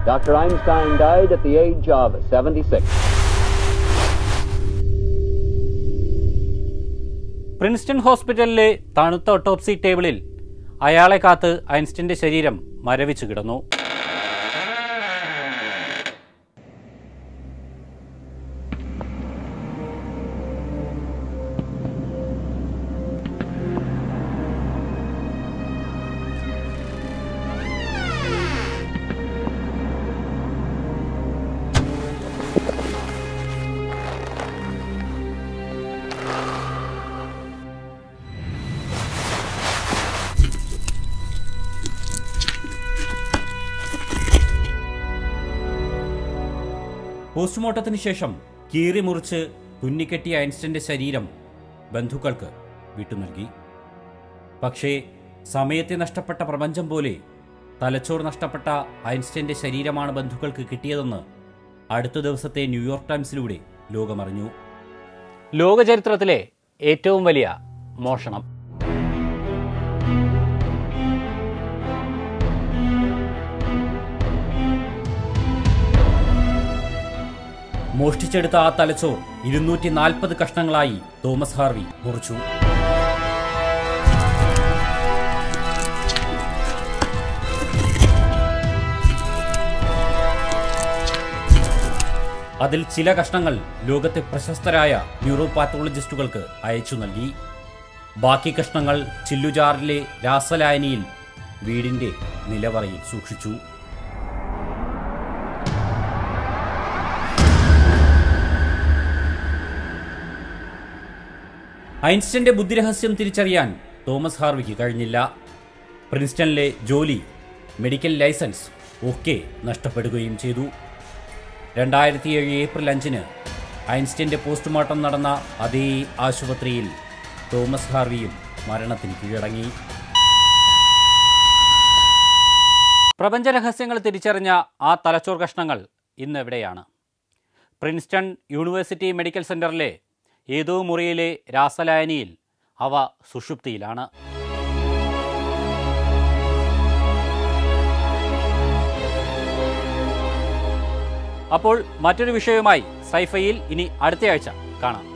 Dr. Einstein died at the age of 76. Princeton ഹോസ്പിറ്റലിലെ തണുത്ത autopsy ടേബിളിൽ അയാളെ കാത്ത് ഐൻസ്റ്റീന്റെ ശരീരം മരവിച്ചു കിടന്നു പോസ്റ്റ്മോർട്ടത്തിന് ശേഷം കീറി മുറിച്ച് തുന്നിക്കെട്ടിയ ഐൻസ്റ്റന്റെ ശരീരം ബന്ധുക്കൾക്ക് വിട്ടുനൽകി പക്ഷേ സമയത്തെ നഷ്ടപ്പെട്ട പ്രപഞ്ചം പോലെ തലച്ചോർ നഷ്ടപ്പെട്ട ഐൻസ്റ്റന്റെ ശരീരമാണ് ബന്ധുക്കൾക്ക് കിട്ടിയതെന്ന് അടുത്ത ദിവസത്തെ ന്യൂയോർക്ക് ടൈംസിലൂടെ ലോകമറിഞ്ഞു ലോകചരിത്രത്തിലെ ഏറ്റവും വലിയ മോഷണം മോഷ്ടിച്ചെടുത്ത ആ തലച്ചോർ ഇരുന്നൂറ്റി നാൽപ്പത് കഷ്ണങ്ങളായി തോമസ് ഹാർവി മുറിച്ചു അതിൽ ചില കഷ്ണങ്ങൾ ലോകത്തെ പ്രശസ്തരായ ന്യൂറോപാത്തോളജിസ്റ്റുകൾക്ക് അയച്ചു നൽകി ബാക്കി കഷ്ണങ്ങൾ ചില്ലുജാറിലെ രാസലായനിയിൽ വീടിന്റെ നിലവറയിൽ സൂക്ഷിച്ചു ഐൻസ്റ്റന്റെ ബുദ്ധിരഹസ്യം തിരിച്ചറിയാൻ തോമസ് ഹാർവിക്ക് കഴിഞ്ഞില്ല പ്രിൻസ്റ്റണിലെ ജോലി മെഡിക്കൽ ലൈസൻസ് ഒക്കെ നഷ്ടപ്പെടുകയും ചെയ്തു രണ്ടായിരത്തി ഏഴ് ഏപ്രിൽ അഞ്ചിന് ഐൻസ്റ്റന്റെ പോസ്റ്റ്മോർട്ടം നടന്ന അതേ ആശുപത്രിയിൽ തോമസ് ഹാർവിയും മരണത്തിന് കീഴടങ്ങി പ്രപഞ്ച രഹസ്യങ്ങൾ തിരിച്ചറിഞ്ഞ ആ തലച്ചോർ കഷ്ണങ്ങൾ ഇന്ന് എവിടെയാണ് പ്രിൻസ്റ്റൺ യൂണിവേഴ്സിറ്റി മെഡിക്കൽ സെന്ററിലെ ഏതോ മുറിയിലെ രാസലായനിയിൽ അവ സുഷുപ്തിയിലാണ് അപ്പോൾ മറ്റൊരു വിഷയവുമായി സൈഫയിൽ ഇനി അടുത്തയാഴ്ച കാണാം